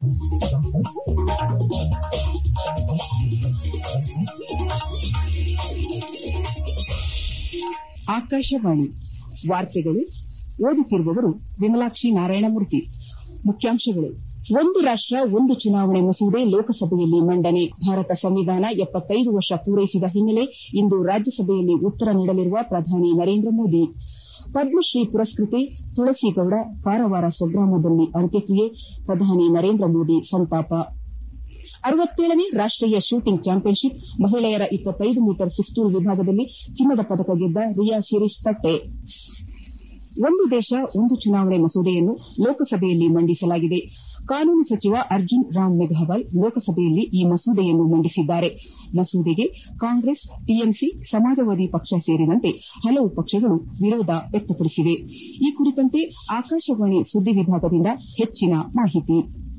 ಆಕಾಶವಾಣಿ ವಾರ್ತೆಗಳು ಓದುತ್ತಿರುವವರು ವಿಮಲಾಕ್ಷಿ ನಾರಾಯಣಮೂರ್ತಿ ಮುಖ್ಯಾಂಶಗಳು ಒಂದು ರಾಷ್ಟ ಒಂದು ಚುನಾವಣೆ ಮಸೂದೆ ಲೋಕಸಭೆಯಲ್ಲಿ ಮಂಡನೆ ಭಾರತ ಸಂವಿಧಾನ ಎಪ್ಪತ್ತೈದು ವರ್ಷ ಪೂರೈಸಿದ ಹಿನ್ನೆಲೆ ಇಂದು ರಾಜ್ಯಸಭೆಯಲ್ಲಿ ಉತ್ತರ ನೀಡಲಿರುವ ಪ್ರಧಾನಿ ನರೇಂದ್ರ ಮೋದಿ ಪದ್ಮಶ್ರೀ ಪುರಸ್ಕೃತೆ ತುಳಸಿಗೌಡ ಕಾರವಾರ ಸ್ವಗ್ರಾಮದಲ್ಲಿ ಅಂತ್ಯಕ್ರಿಯೆ ಪ್ರಧಾನಿ ನರೇಂದ್ರ ಮೋದಿ ಸಂತಾಪ ಅರವತ್ತೇಳನೇ ರಾಷ್ಟೀಯ ಶೂಟಿಂಗ್ ಚಾಂಪಿಯನ್ಶಿಪ್ ಮಹಿಳೆಯರ ಇಪ್ಪತ್ತೈದು ಮೀಟರ್ ಪಿಸ್ತೂಲ್ ವಿಭಾಗದಲ್ಲಿ ಚಿನ್ನದ ಪದಕ ಗೆದ್ದ ರಿಯಾ ಶಿರೀಶ್ ತಟ್ಟೆ ಒಂದು ದೇಶ ಒಂದು ಚುನಾವಣೆ ಮಸೂದೆಯನ್ನು ಲೋಕಸಭೆಯಲ್ಲಿ ಮಂಡಿಸಲಾಗಿದೆ ಕಾನೂನು ಸಚಿವ ಅರ್ಜುನ್ ರಾಮ್ ಮೇಘವಾಲ್ ಲೋಕಸಭೆಯಲ್ಲಿ ಈ ಮಸೂದೆಯನ್ನು ಮಂಡಿಸಿದ್ದಾರೆ ಮಸೂದೆಗೆ ಕಾಂಗ್ರೆಸ್ ಟಿಎಂಸಿ ಸಮಾಜವಾದಿ ಪಕ್ಷ ಸೇರಿದಂತೆ ಹಲವು ಪಕ್ಷಗಳು ವಿರೋಧ ವ್ಯಕ್ತಪಡಿಸಿವೆ ಈ ಕುರಿತಂತೆ ಆಕಾಶವಾಣಿ ಸುದ್ದಿ ವಿಭಾಗದಿಂದ ಹೆಚ್ಚಿನ ಮಾಹಿತಿ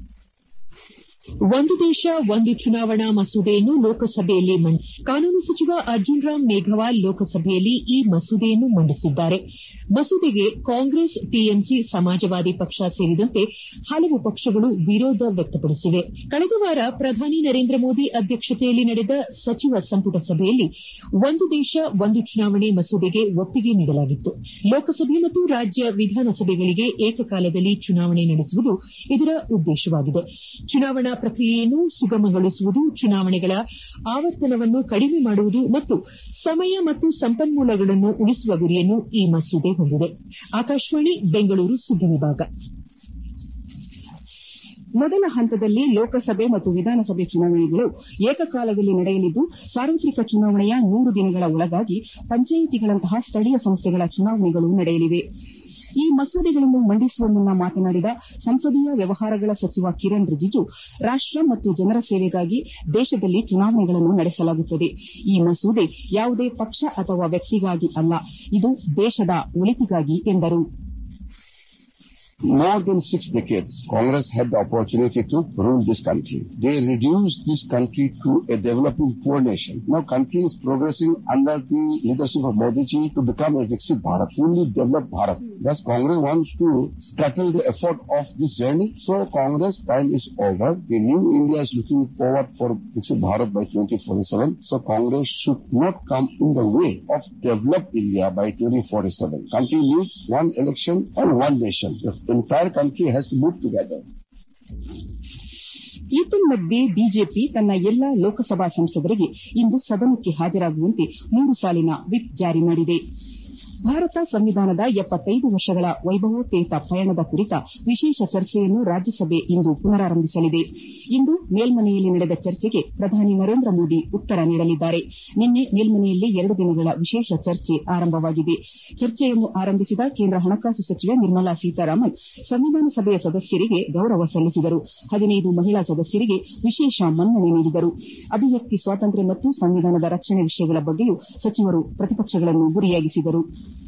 ಒಂದು ದೇಶ ಒಂದು ಚುನಾವಣಾ ಮಸೂದೆಯನ್ನು ಲೋಕಸಭೆಯಲ್ಲಿ ಕಾನೂನು ಸಚಿವ ಅರ್ಜುನ್ ರಾಮ್ ಮೇಘವಾಲ್ ಲೋಕಸಭೆಯಲ್ಲಿ ಈ ಮಸೂದೆಯನ್ನು ಮಂಡಿಸಿದ್ದಾರೆ ಮಸೂದೆಗೆ ಕಾಂಗ್ರೆಸ್ ಟಿಎಂಸಿ ಸಮಾಜವಾದಿ ಪಕ್ಷ ಸೇರಿದಂತೆ ಹಲವು ಪಕ್ಷಗಳು ವಿರೋಧ ವ್ಯಕ್ತಪಡಿಸಿವೆ ಕಳೆದ ವಾರ ಪ್ರಧಾನಿ ನರೇಂದ್ರ ಮೋದಿ ಅಧ್ಯಕ್ಷತೆಯಲ್ಲಿ ನಡೆದ ಸಚಿವ ಸಂಪುಟ ಸಭೆಯಲ್ಲಿ ಒಂದು ದೇಶ ಒಂದು ಚುನಾವಣೆ ಮಸೂದೆಗೆ ಒಪ್ಪಿಗೆ ನೀಡಲಾಗಿತ್ತು ಲೋಕಸಭೆ ಮತ್ತು ರಾಜ್ಯ ವಿಧಾನಸಭೆಗಳಿಗೆ ಏಕಕಾಲದಲ್ಲಿ ಚುನಾವಣೆ ನಡೆಸುವುದು ಇದರ ಉದ್ದೇಶವಾಗಿದೆ ಚುನಾವಣಾ ಪ್ರಕ್ರಿಯೆಯನ್ನು ಸುಗಮಗೊಳಿಸುವುದು ಚುನಾವಣೆಗಳ ಆವರ್ತನವನ್ನು ಕಡಿಮೆ ಮಾಡುವುದು ಮತ್ತು ಸಮಯ ಮತ್ತು ಸಂಪನ್ಮೂಲಗಳನ್ನು ಉಳಿಸುವ ಗುರಿಯನ್ನು ಈ ಮಸೂದೆ ಹೊಂದಿದೆ ಆಕಾಶವಾಣಿ ಬೆಂಗಳೂರು ಸುದ್ದಿ ವಿಭಾಗ ಮೊದಲ ಹಂತದಲ್ಲಿ ಲೋಕಸಭೆ ಮತ್ತು ವಿಧಾನಸಭೆ ಚುನಾವಣೆಗಳು ಏಕಕಾಲದಲ್ಲಿ ನಡೆಯಲಿದ್ದು ಸಾರ್ವತ್ರಿಕ ಚುನಾವಣೆಯ ನೂರು ದಿನಗಳ ಒಳಗಾಗಿ ಪಂಚಾಯಿತಿಗಳಂತಹ ಸ್ಥಳೀಯ ಸಂಸ್ಥೆಗಳ ಚುನಾವಣೆಗಳು ನಡೆಯಲಿವೆ ಈ ಮಸೂದೆಗಳನ್ನು ಮಂಡಿಸುವ ಮುನ್ನ ಮಾತನಾಡಿದ ಸಂಸದೀಯ ವ್ಯವಹಾರಗಳ ಸಚಿವ ಕಿರಣ್ ರಿಜಿಜು ರಾಷ್ಟ ಮತ್ತು ಜನರ ಸೇವೆಗಾಗಿ ದೇಶದಲ್ಲಿ ಚುನಾವಣೆಗಳನ್ನು ನಡೆಸಲಾಗುತ್ತದೆ ಈ ಮಸೂದೆ ಯಾವುದೇ ಪಕ್ಷ ಅಥವಾ ವ್ಯಕ್ತಿಗಾಗಿ ಅಲ್ಲ ಇದು ದೇಶದ ಒಳಿತಿಗಾಗಿ ಎಂದರು More than six decades, Congress had the opportunity to rule this country. They reduced this country to a developing poor nation. Now country is progressing under the leadership of Modi ji to become a Viksit Bharat, fully developed Bharat. Thus Congress wants to scuttle the effort of this journey. So Congress time is over. The new India is looking forward for Viksit Bharat by 2047. So Congress should not come in the way of developed India by 2047. Country needs one election and one nation. The entire country has to move together. ಏತನ್ಮಧ್ಯೆ BJP ತನ್ನ ಎಲ್ಲಾ ಲೋಕಸಭಾ ಸಂಸದರಿಗೆ ಇಂದು ಸದನಕ್ಕೆ ಹಾಜರಾಗುವಂತೆ ಮೂರು ಸಾಲಿನ whip ಜಾರಿ ಮಾಡಿದೆ ಭಾರತ ಸಂವಿಧಾನದ ಎಪ್ಪತ್ತೈದು ವರ್ಷಗಳ ವೈಭವೋಪೇತ ಪಯಣದ ಕುರಿತ ವಿಶೇಷ ಚರ್ಚೆಯನ್ನು ರಾಜ್ಯಸಭೆ ಇಂದು ಪುನರಾರಂಭಿಸಲಿದೆ ಇಂದು ಮೇಲ್ಮನೆಯಲ್ಲಿ ನಡೆದ ಚರ್ಚೆಗೆ ಪ್ರಧಾನಿ ನರೇಂದ್ರ ಮೋದಿ ಉತ್ತರ ನೀಡಲಿದ್ದಾರೆ ನಿನ್ನೆ ಮೇಲ್ಮನೆಯಲ್ಲಿ ಎರಡು ದಿನಗಳ ವಿಶೇಷ ಚರ್ಚೆ ಆರಂಭವಾಗಿದೆ ಚರ್ಚೆಯನ್ನು ಆರಂಭಿಸಿದ ಕೇಂದ್ರ ಹಣಕಾಸು ಸಚಿವೆ ನಿರ್ಮಲಾ ಸೀತಾರಾಮನ್ ಸಂವಿಧಾನ ಸಭೆಯ ಸದಸ್ಯರಿಗೆ ಗೌರವ ಸಲ್ಲಿಸಿದರು ಹದಿನೈದು ಮಹಿಳಾ ಸದಸ್ಯರಿಗೆ ವಿಶೇಷ ಮನ್ನಣೆ ನೀಡಿದರು ಅಭಿವ್ಯಕ್ತಿ ಸ್ವಾತಂತ್ರ್ಯ ಮತ್ತು ಸಂವಿಧಾನದ ರಕ್ಷಣೆ ವಿಷಯಗಳ ಬಗ್ಗೆಯೂ ಸಚಿವರು ಪ್ರತಿಪಕ್ಷಗಳನ್ನು ಗುರಿಯಾಗಿಸಿದರು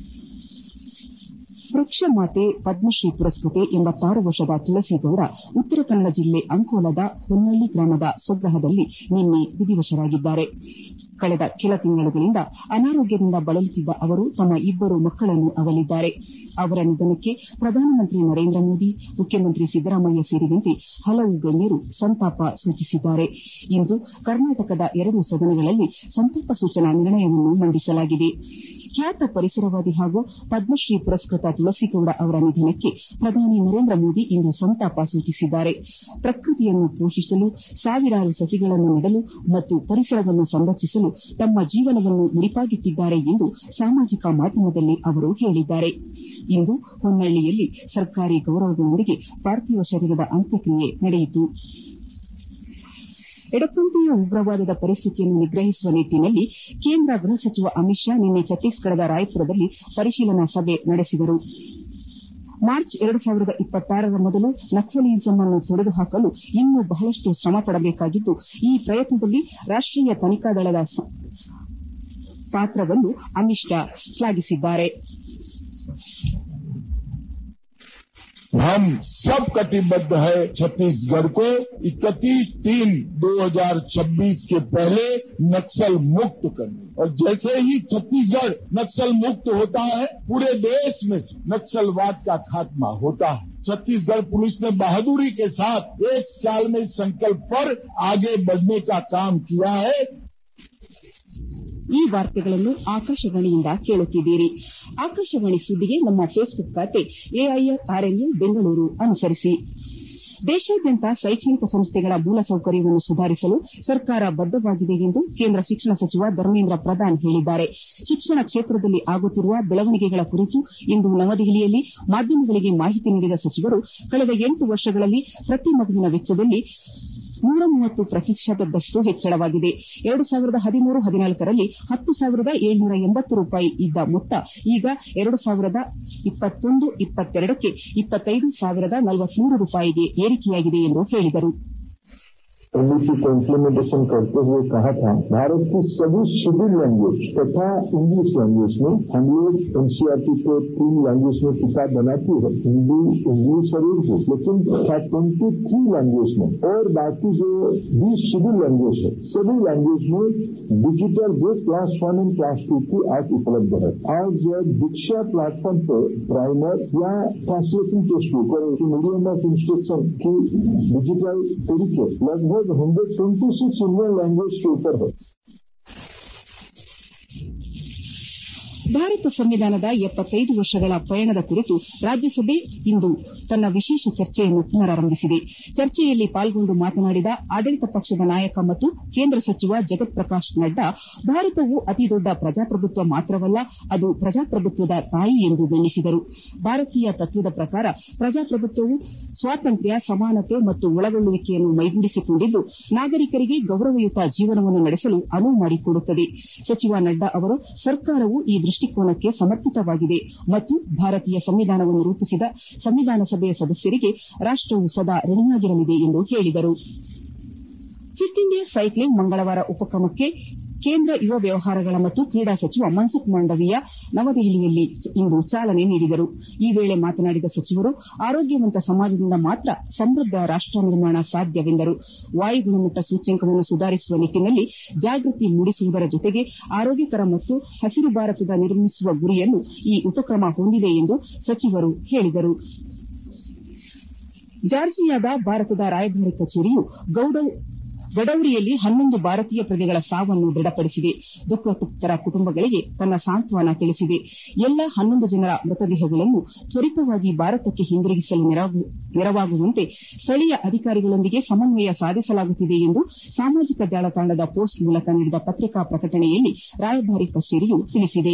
ವೃಕ್ಷ ಮಾತೆ ಪದ್ಮಶ್ರೀ ಪುರಸ್ಕೃತೆ ಎಂಬತ್ತಾರು ವರ್ಷದ ತುಳಸಿಗೌಡ ಉತ್ತರ ಕನ್ನಡ ಜಿಲ್ಲೆ ಅಂಕೋಲದ ಹೊನ್ನಳ್ಳಿ ಗ್ರಾಮದ ಸ್ವಗ್ರಹದಲ್ಲಿ ನಿನ್ನೆ ವಿಧಿವಶರಾಗಿದ್ದಾರೆ ಕಳೆದ ಕೆಲ ತಿಂಗಳುಗಳಿಂದ ಅನಾರೋಗ್ಯದಿಂದ ಬಳಲುತ್ತಿದ್ದ ಅವರು ತಮ್ಮ ಇಬ್ಬರು ಮಕ್ಕಳನ್ನು ಅಗಲಿದ್ದಾರೆ ಅವರ ನಿಧನಕ್ಕೆ ಪ್ರಧಾನಮಂತ್ರಿ ನರೇಂದ್ರ ಮೋದಿ ಮುಖ್ಯಮಂತ್ರಿ ಸಿದ್ದರಾಮಯ್ಯ ಸೇರಿದಂತೆ ಹಲವು ಗಣ್ಯರು ಸಂತಾಪ ಸೂಚಿಸಿದ್ದಾರೆ ಇಂದು ಕರ್ನಾಟಕದ ಎರಡೂ ಸದನಗಳಲ್ಲಿ ಸಂತಾಪ ಸೂಚನಾ ನಿರ್ಣಯವನ್ನು ಮಂಡಿಸಲಾಗಿದೆ ಖ್ಯಾತ ಪರಿಸರವಾದಿ ಹಾಗೂ ಪದ್ಮಶ್ರೀ ಪುರಸ್ಕೃತ ತುಳಸಿಗೌಡ ಅವರ ನಿಧನಕ್ಕೆ ಪ್ರಧಾನಿ ನರೇಂದ್ರ ಮೋದಿ ಇಂದು ಸಂತಾಪ ಸೂಚಿಸಿದ್ದಾರೆ ಪ್ರಕೃತಿಯನ್ನು ಪೋಷಿಸಲು ಸಾವಿರಾರು ಸಸಿಗಳನ್ನು ನೆಡಲು ಮತ್ತು ಪರಿಸರವನ್ನು ಸಂರಕ್ಷಿಸಲು ತಮ್ಮ ಜೀವನವನ್ನು ಮುಡಿಪಾಗಿಟ್ಟಿದ್ದಾರೆ ಎಂದು ಸಾಮಾಜಿಕ ಮಾಧ್ಯಮದಲ್ಲಿ ಅವರು ಹೇಳಿದ್ದಾರೆ ಇಂದು ಹೊನ್ನಳ್ಳಿಯಲ್ಲಿ ಸರ್ಕಾರಿ ಗೌರವಗಳೊಂದಿಗೆ ಪಾರ್ಥಿವ ಶರೀರದ ಅಂತ್ಯಕ್ರಿಯೆ ನಡೆಯಿತು ಎಡಪಂಥೀಯ ಉಗ್ರವಾದದ ಪರಿಸ್ಥಿತಿಯನ್ನು ನಿಗ್ರಹಿಸುವ ನಿಟ್ಟಿನಲ್ಲಿ ಕೇಂದ್ರ ಗೃಹ ಸಚಿವ ಅಮಿತ್ ಶಾ ನಿನ್ನೆ ಛತ್ತೀಸ್ಗಢದ ರಾಯಪುರದಲ್ಲಿ ಪರಿಶೀಲನಾ ಸಭೆ ನಡೆಸಿದರು ಮಾರ್ಚ್ ಎರಡು ಸಾವಿರದ ಇಪ್ಪತ್ತಾರರ ಮೊದಲು ನಕ್ಸಲಿಸಂ ಅನ್ನು ತೊಡೆದುಹಾಕಲು ಇನ್ನೂ ಬಹಳಷ್ಟು ಶ್ರಮ ಪಡಬೇಕಾಗಿದ್ದು ಈ ಪ್ರಯತ್ನದಲ್ಲಿ ರಾಷ್ಟೀಯ ತನಿಖಾ ದಳದ ಪಾತ್ರವನ್ನು ಅಮಿತ್ ಶಾ ಶ್ಲಾಘಿಸಿದ್ದಾರೆ हम सब कटिबद्ध है छत्तीसगढ़ को 31 तीन 2026 के पहले नक्सल मुक्त करने और जैसे ही छत्तीसगढ़ नक्सल मुक्त होता है पूरे देश में नक्सलवाद का खात्मा होता है छत्तीसगढ़ पुलिस ने बहादुरी के साथ एक साल में इस संकल्प पर आगे बढ़ने का काम किया है ಈ ವಾರ್ತೆಗಳನ್ನು ಆಕಾಶವಾಣಿಯಿಂದ ಕೇಳುತ್ತಿದ್ದೀರಿ ಆಕಾಶವಾಣಿ ಸುದ್ದಿಗೆ ನಮ್ಮ ಫೇಸ್ಬುಕ್ ಖಾತೆ ಎಐಆರ್ ಆರ್ಎನ್ಯು ಬೆಂಗಳೂರು ಅನುಸರಿಸಿ ದೇಶಾದ್ಯಂತ ಶೈಕ್ಷಣಿಕ ಸಂಸ್ಥೆಗಳ ಮೂಲಸೌಕರ್ಯವನ್ನು ಸುಧಾರಿಸಲು ಸರ್ಕಾರ ಬದ್ದವಾಗಿದೆ ಎಂದು ಕೇಂದ್ರ ಶಿಕ್ಷಣ ಸಚಿವ ಧರ್ಮೇಂದ್ರ ಪ್ರಧಾನ್ ಹೇಳಿದ್ದಾರೆ ಶಿಕ್ಷಣ ಕ್ಷೇತ್ರದಲ್ಲಿ ಆಗುತ್ತಿರುವ ಬೆಳವಣಿಗೆಗಳ ಕುರಿತು ಇಂದು ನವದೆಹಲಿಯಲ್ಲಿ ಮಾಧ್ಯಮಗಳಿಗೆ ಮಾಹಿತಿ ನೀಡಿದ ಸಚಿವರು ಕಳೆದ ಎಂಟು ವರ್ಷಗಳಲ್ಲಿ ಪ್ರತಿ ಮಗುವಿನ ವೆಚ್ಚದಲ್ಲಿ ನೂರ ಮೂವತ್ತು ಪ್ರತಿಶತದಷ್ಟು ಹೆಚ್ಚಳವಾಗಿದೆ ಎರಡು ಸಾವಿರದ ಹದಿಮೂರು ಹದಿನಾಲ್ಕರಲ್ಲಿ ಹತ್ತು ಸಾವಿರದ ಏಳ್ನೂರ ಎಂಬತ್ತು ರೂಪಾಯಿ ಇದ್ದ ಮೊತ್ತ ಈಗ ಎರಡು ಸಾವಿರದ ಇಪ್ಪತ್ತೊಂದು ಇಪ್ಪತ್ತೆರಡಕ್ಕೆ ಇಪ್ಪತ್ತೈದು ಸಾವಿರದ ನಲವತ್ಮೂರು ರೂಪಾಯಿಗೆ ಏರಿಕೆಯಾಗಿದೆ ಎಂದು ಹೇಳಿದರು एनडीसी को इम्प्लीमेंटेशन करते हुए कहा था भारत की सभी शेड्यूल लैंग्वेज तथा इंग्लिश लैंग्वेज में हम लोग एनसीआरटी को तीन लैंग्वेज में किताब बनाती है हिंदी इंग्लिश और उर्दू लेकिन ट्वेंटी थ्री लैंग्वेज में और बाकी जो बीस शेड्यूल लैंग्वेज है सभी लैंग्वेज में डिजिटल जो class one and class two की आज उपलब्ध है आज दीक्षा प्लेटफॉर्म पर प्राइमर या ट्रांसलेशन टेक्स्ट बुक और मीडियम ऑफ इंस्ट्रक्शन की डिजिटल तरीके लगभग hundred twenty six Indian language के ऊपर है ಭಾರತ ಸಂವಿಧಾನದ ಎಪ್ಪತ್ತೈದು ವರ್ಷಗಳ ಪಯಣದ ಕುರಿತು ರಾಜ್ಯಸಭೆ ಇಂದು ತನ್ನ ವಿಶೇಷ ಚರ್ಚೆಯನ್ನು ಪುನರಾರಂಭಿಸಿದೆ ಚರ್ಚೆಯಲ್ಲಿ ಪಾಲ್ಗೊಂಡು ಮಾತನಾಡಿದ ಆಡಳಿತ ಪಕ್ಷದ ನಾಯಕ ಮತ್ತು ಕೇಂದ್ರ ಸಚಿವ ಜಗತ್ ಪ್ರಕಾಶ್ ನಡ್ಡಾ ಭಾರತವು ಅತಿದೊಡ್ಡ ಪ್ರಜಾಪ್ರಭುತ್ವ ಮಾತ್ರವಲ್ಲ ಅದು ಪ್ರಜಾಪ್ರಭುತ್ವದ ತಾಯಿ ಎಂದು ಬಣ್ಣಿಸಿದರು ಭಾರತೀಯ ತತ್ವದ ಪ್ರಕಾರ ಪ್ರಜಾಪ್ರಭುತ್ವವು ಸ್ವಾತಂತ್ರ್ಯ ಸಮಾನತೆ ಮತ್ತು ಒಳಗೊಳ್ಳುವಿಕೆಯನ್ನು ಮೈಗೂಡಿಸಿಕೊಂಡಿದ್ದು ನಾಗರಿಕರಿಗೆ ಗೌರವಯುತ ಜೀವನವನ್ನು ನಡೆಸಲು ಅನುವು ಮಾಡಿಕೊಡುತ್ತದೆ ಸಚಿವ ನಡ್ಡಾ ಅವರು ಸರ್ಕಾರವು ಈ ದೃಷ್ಟಿಕೋನಕ್ಕೆ ಸಮರ್ಪಿತವಾಗಿದೆ ಮತ್ತು ಭಾರತೀಯ ಸಂವಿಧಾನವನ್ನು ರೂಪಿಸಿದ ಸಂವಿಧಾನ ಸಭೆಯ ಸದಸ್ಯರಿಗೆ ರಾಷ್ಟವು ಸದಾ ಋಣಿಯಾಗಿರಲಿದೆ ಎಂದು ಹೇಳಿದರು ಫಿಟ್ ಇಂಡಿಯಾ ಸೈಕ್ಲಿಂಗ್ ಮಂಗಳವಾರ ಉಪಕ್ರಮಕ್ಕೆ ಕೇಂದ್ರ ಯುವ ವ್ಯವಹಾರಗಳ ಮತ್ತು ಕ್ರೀಡಾ ಸಚಿವ ಮನ್ಸುಖ್ ಮಾಂಡವೀಯ ನವದೆಹಲಿಯಲ್ಲಿ ಇಂದು ಚಾಲನೆ ನೀಡಿದರು ಈ ವೇಳೆ ಮಾತನಾಡಿದ ಸಚಿವರು ಆರೋಗ್ಯವಂತ ಸಮಾಜದಿಂದ ಮಾತ್ರ ಸಮೃದ್ದ ರಾಷ್ಟ ನಿರ್ಮಾಣ ಸಾಧ್ಯವೆಂದರು ವಾಯು ಗುಣಮಟ್ಟ ಸೂಚ್ಯಂಕವನ್ನು ಸುಧಾರಿಸುವ ನಿಟ್ಟಿನಲ್ಲಿ ಜಾಗೃತಿ ಮೂಡಿಸುವುದರ ಜೊತೆಗೆ ಆರೋಗ್ಯಕರ ಮತ್ತು ಹಸಿರು ಭಾರತ ನಿರ್ಮಿಸುವ ಗುರಿಯನ್ನು ಈ ಉಪಕ್ರಮ ಹೊಂದಿದೆ ಎಂದು ಸಚಿವರು ಹೇಳಿದರು ಜಾರ್ಜಿಯಾದ ಭಾರತದ ರಾಯಭಾರಿ ಕಚೇರಿಯು ಗಡೌರಿಯಲ್ಲಿ ಹನ್ನೊಂದು ಭಾರತೀಯ ಪ್ರಜೆಗಳ ಸಾವನ್ನು ದೃಢಪಡಿಸಿದೆ ದುಃಖತಪ್ತರ ಕುಟುಂಬಗಳಿಗೆ ತನ್ನ ಸಾಂತ್ವನ ತಿಳಿಸಿದೆ ಎಲ್ಲ ಹನ್ನೊಂದು ಜನರ ಮೃತದೇಹಗಳನ್ನು ತ್ವರಿತವಾಗಿ ಭಾರತಕ್ಕೆ ಹಿಂದಿರುಗಿಸಲು ನೆರವಾಗುವಂತೆ ಸ್ಥಳೀಯ ಅಧಿಕಾರಿಗಳೊಂದಿಗೆ ಸಮನ್ವಯ ಸಾಧಿಸಲಾಗುತ್ತಿದೆ ಎಂದು ಸಾಮಾಜಿಕ ಜಾಲತಾಣದ ಪೋಸ್ಟ್ ಮೂಲಕ ನೀಡಿದ ಪತ್ರಿಕಾ ಪ್ರಕಟಣೆಯಲ್ಲಿ ರಾಯಭಾರಿ ಕಚೇರಿಯು ತಿಳಿಸಿದೆ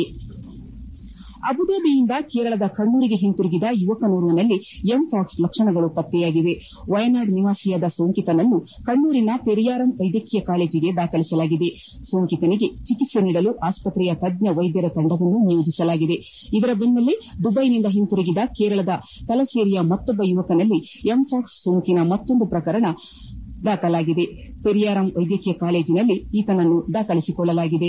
ಅಬುದಾಬಿಯಿಂದ ಕೇರಳದ ಕಣ್ಣೂರಿಗೆ ಹಿಂತಿರುಗಿದ ಯುವಕನೋರ್ವನಲ್ಲಿ ಎಂಪಾಕ್ಸ್ ಲಕ್ಷಣಗಳು ಪತ್ತೆಯಾಗಿವೆ ವಯನಾಡ್ ನಿವಾಸಿಯಾದ ಸೋಂಕಿತನನ್ನು ಕಣ್ಣೂರಿನ ಪೆರಿಯಾರಂ ವೈದ್ಯಕೀಯ ಕಾಲೇಜಿಗೆ ದಾಖಲಿಸಲಾಗಿದೆ ಸೋಂಕಿತನಿಗೆ ಚಿಕಿತ್ಸೆ ನೀಡಲು ಆಸ್ಪತ್ರೆಯ ತಜ್ಞ ವೈದ್ಯರ ತಂಡವನ್ನು ನಿಯೋಜಿಸಲಾಗಿದೆ ಇದರ ಬೆನ್ನಲ್ಲೇ ದುಬೈನಿಂದ ಹಿಂತಿರುಗಿದ ಕೇರಳದ ತಲಸೇರಿಯ ಮತ್ತೊಬ್ಬ ಯುವಕನಲ್ಲಿ ಎಂಪಾಕ್ಸ್ ಸೋಂಕಿನ ಮತ್ತೊಂದು ಪ್ರಕರಣ ದಾಖಲಾಗಿದೆ ಪೆರಿಯಾರಂ ವೈದ್ಯಕೀಯ ಕಾಲೇಜಿನಲ್ಲಿ ಈತನನ್ನು ದಾಖಲಿಸಿಕೊಳ್ಳಲಾಗಿದೆ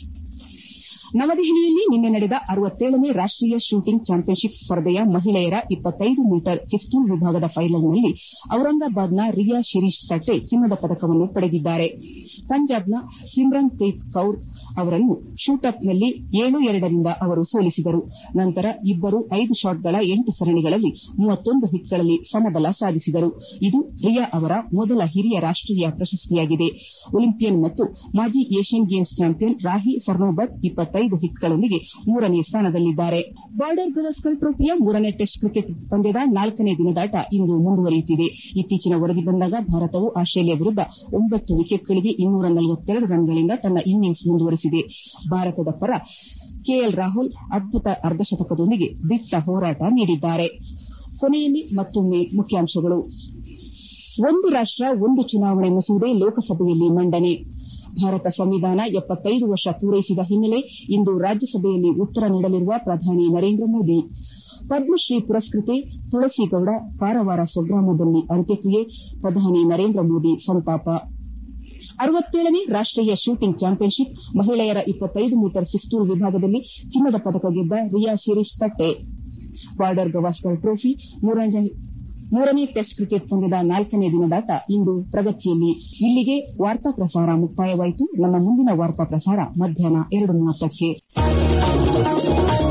ನವದೆಹಲಿಯಲ್ಲಿ ನಿನ್ನೆ ನಡೆದ ಅರವತ್ತೇಳನೇ ರಾಷ್ಟೀಯ ಶೂಟಿಂಗ್ ಚಾಂಪಿಯನ್ಶಿಪ್ ಸ್ಪರ್ಧೆಯ ಮಹಿಳೆಯರ ಇಪ್ಪತ್ತೈದು ಮೀಟರ್ ಪಿಸ್ತೂಲ್ ವಿಭಾಗದ ಫೈನಲ್ನಲ್ಲಿ ಔರಂಗಾಬಾದ್ನ ರಿಯಾ ಶಿರೀಶ್ ತಟ್ಟೆ ಚಿನ್ನದ ಪದಕವನ್ನು ಪಡೆದಿದ್ದಾರೆ ಪಂಜಾಬ್ನ ಸಿಮ್ರನ್ ಪ್ರೀತ್ ಕೌರ್ ಅವರನ್ನು ಶೂಟಪ್ನಲ್ಲಿ ಏಳು ಎರಡರಿಂದ ಅವರು ಸೋಲಿಸಿದರು ನಂತರ ಇಬ್ಬರು ಐದು ಶಾಟ್ಗಳ ಎಂಟು ಸರಣಿಗಳಲ್ಲಿ ಮೂವತ್ತೊಂದು ಹಿಟ್ಗಳಲ್ಲಿ ಸಮಬಲ ಸಾಧಿಸಿದರು ಇದು ರಿಯಾ ಅವರ ಮೊದಲ ಹಿರಿಯ ರಾಷ್ಟೀಯ ಪ್ರಶಸ್ತಿಯಾಗಿದೆ ಒಲಿಂಪಿಯನ್ ಮತ್ತು ಮಾಜಿ Asian Games champion Rahi Sarnobat ಇಪ್ಪತ್ತೈದು ಹಿಟ್ಗಳೊಂದಿಗೆ ಮೂರನೇ ಸ್ಥಾನದಲ್ಲಿದ್ದಾರೆ ಬಾರ್ಡರ್ ಗವಾಸ್ಕರ್ ಟ್ರೋಫಿಯ ಮೂರನೇ ಟೆಸ್ಟ್ ಕ್ರಿಕೆಟ್ ಪಂದ್ಯದ ನಾಲ್ಕನೇ ದಿನದಾಟ ಇಂದು ಮುಂದುವರಿಯುತ್ತಿದೆ ಇತ್ತೀಚಿನ ವರದಿ ಬಂದಾಗ ಭಾರತವು ಆಸ್ಟ್ರೇಲಿಯಾ ವಿರುದ್ಧ ಒಂಬತ್ತು ವಿಕೆಟ್ಗಳಿಗೆ ಇನ್ನೂರ ನಲವತ್ತೆರಡು ರನ್ಗಳಿಂದ ತನ್ನ ಇನ್ನಿಂಗ್ಸ್ ಮುಂದುವರೆಸಿದೆ ಭಾರತದ ಪರ ಕೆಎಲ್ ರಾಹುಲ್ ಅದ್ಭುತ ಅರ್ಧಶತಕದೊಂದಿಗೆ ದಿಟ್ಟ ಹೋರಾಟ ನೀಡಿದ್ದಾರೆ ಕೊನೆಯಲ್ಲಿ ಮತ್ತೊಮ್ಮೆ ಮುಖ್ಯಾಂಶಗಳು ಒಂದು ರಾಷ್ಟ ಒಂದು ಚುನಾವಣೆ ಮಸೂದೆ ಲೋಕಸಭೆಯಲ್ಲಿ ಮಂಡನೆ ಭಾರತ ಸಂವಿಧಾನ ಎಪ್ಪತ್ತೈದು ವರ್ಷ ಪೂರೈಸಿದ ಹಿನ್ನೆಲೆ ಇಂದು ರಾಜ್ಯಸಭೆಯಲ್ಲಿ ಉತ್ತರ ನೀಡಲಿರುವ ಪ್ರಧಾನಿ ನರೇಂದ್ರ ಮೋದಿ ಪದ್ಮಶ್ರೀ ಪುರಸ್ಕೃತೆ ತುಳಸಿಗೌಡ ಕಾರವಾರ ಸ್ವಗ್ರಾಮದಲ್ಲಿ ಅಂತ್ಯಕ್ರಿಯೆ ಪ್ರಧಾನಿ ನರೇಂದ್ರ ಮೋದಿ ಸಂತಾಪ ಅರವತ್ತೇಳನೇ ರಾಷ್ಟೀಯ ಶೂಟಿಂಗ್ ಚಾಂಪಿಯನ್ಶಿಪ್ ಮಹಿಳೆಯರ ಇಪ್ಪತ್ತೈದು ಮೀಟರ್ ಪಿಸ್ತೂಲ್ ವಿಭಾಗದಲ್ಲಿ ಚಿನ್ನದ ಪದಕ ಗೆದ್ದ ರಿಯಾ ಶಿರೀಶ್ ತಟ್ಟೆ ಬಾರ್ಡರ್ ಗವಾಸ್ಕರ್ ಟ್ರೋಫಿ ಮೂರನೇ ಟೆಸ್ಟ್ ಕ್ರಿಕೆಟ್ ಪಂದ್ಯದ ನಾಲ್ಕನೇ ದಿನದಾಟ ಇಂದು ಪ್ರಗತಿಯಲ್ಲಿ ಇಲ್ಲಿಗೆ ವಾರ್ತಾ ಪ್ರಸಾರ ಮುಕ್ತಾಯವಾಯಿತು ನಮ್ಮ ಮುಂದಿನ ವಾರ್ತಾ ಪ್ರಸಾರ ಮಧ್ಯಾಹ್ನ ಎರಡು ಮೂವತ್ತಕ್ಕೆ